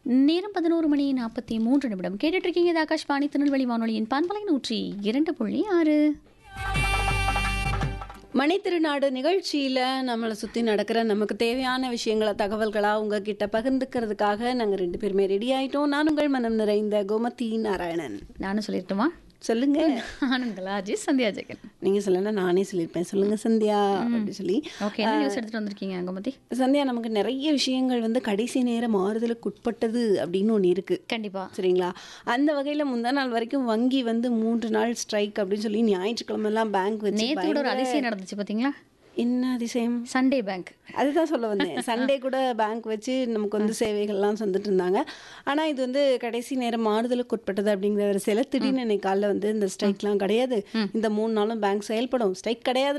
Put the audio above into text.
நேரம் பதினோரு மணி நாற்பத்தி மூன்று நிமிடம் கேட்டுட்டு இருக்கீங்க இது ஆகாஷ்வாணி திருநெல்வேலி வானொலியின் பண்பலை நூற்றி இரண்டு புள்ளி ஆறு மணித்திருநாடு நிகழ்ச்சியில் நம்மளை சுற்றி நடக்கிற நமக்கு தேவையான விஷயங்களை தகவல்களாக உங்ககிட்ட பகிர்ந்துக்கிறதுக்காக நாங்கள் ரெண்டு பேருமே ரெடி ஆயிட்டோம் நான் உங்கள் மனம் நிறைந்த கோமதி நாராயணன் நானும் சொல்லிட்டுமா சொல்லுங்க ஆனந்தலா அஜய் சந்தியா ஜெகன் நீங்கள் சொல்லனா நானே சொல்லியிருப்பேன் சொல்லுங்க சந்தியா அப்படி சொல்லி ஓகே என்ன நியூஸ் எடுத்துட்டு வந்திருக்கீங்க கோமதி சந்தியா நமக்கு நிறைய விஷயங்கள் வந்து கடைசி நேர மாறுதலுக்கு உட்பட்டது அப்படின்னு ஒன்று இருக்கு கண்டிப்பா சரிங்களா அந்த வகையில் முந்தா நாள் வரைக்கும் வங்கி வந்து மூன்று நாள் ஸ்ட்ரைக் அப்படின்னு சொல்லி ஞாயிற்றுக்கிழமெல்லாம் பேங்க் வச்சு நேத்தோட ஒரு அதிசயம் நடந்துச்சு பாத்தீங்களா என்ன அதிசயம் சண்டே பேங்க் அதுதான் சொல்ல வந்தேன் சண்டே கூட பேங்க் வச்சு நமக்கு வந்து சேவைகள்லாம் தந்துட்டு இருந்தாங்க ஆனால் இது வந்து கடைசி நேரம் மாறுதலுக்கு உட்பட்டது அப்படிங்கிற ஒரு சில திடீர்னு இன்னைக்கு காலைல வந்து இந்த ஸ்ட்ரைக்லாம் கிடையாது இந்த மூணு நாளும் பேங்க் செயல்படும் ஸ்ட்ரைக் கிடையாது